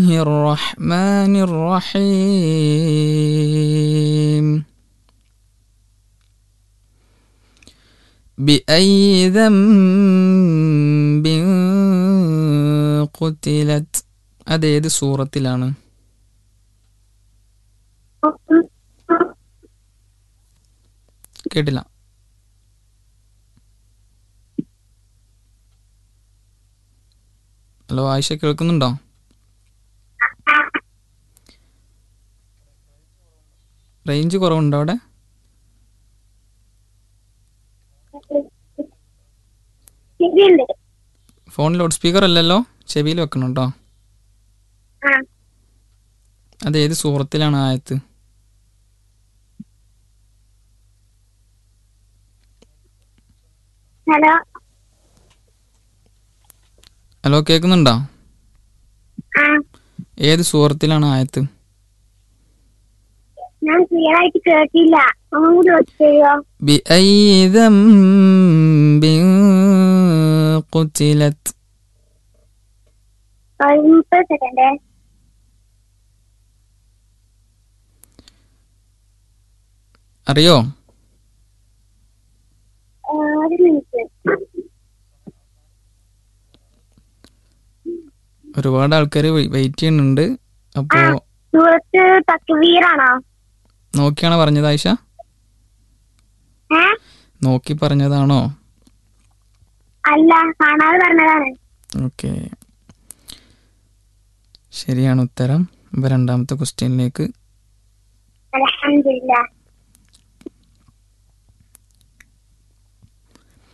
الرحمن الرحيم بأي ذنب قتلت അതേത് സൂറത്തിലാണ് കേട്ടില്ല ഹലോ ആയിഷ കേൾക്കുന്നുണ്ടോ റേഞ്ച് കുറവുണ്ടോ അവിടെ ശരിയുണ്ട് ഫോൺ ലൗഡ് സ്പീക്കർ അല്ലല്ലോ ചെവിയിൽ വെക്കണം കേട്ടോ ആ അത് ഏത് സൂറത്തിലാണ് ആയത്ത് ഹലോ ഹലോ കേൾക്കുന്നുണ്ടോ ആ ഏത് സൂറത്തിലാണ് ആയത്ത് ഞാൻ ക്ലിയർ ആയിട്ട് കേട്ടില്ല ഒന്നും കൂടി വെച്ചോ بأي ذنب قتلت മുപ്പത് സെക്കൻഡ് അറിയോ ഒരു മിനിറ്റ് ഒരുപാട് ആൾക്കാർ വെയിറ്റ് ചെയ്യുന്നുണ്ട് അപ്പോൾ സൂറത്ത് തക്വീറാണോ നോക്കിയാണോ പറഞ്ഞത് ആയിഷ ഏ നോക്കി പറഞ്ഞതാണോ അല്ല കാണാതെ പറഞ്ഞതാണ് ഓക്കെ ശരിയാണ് ഉത്തരം അപ്പോൾ രണ്ടാമത്തെ ക്വസ്റ്റ്യനിലേക്ക് അലഹമില്ല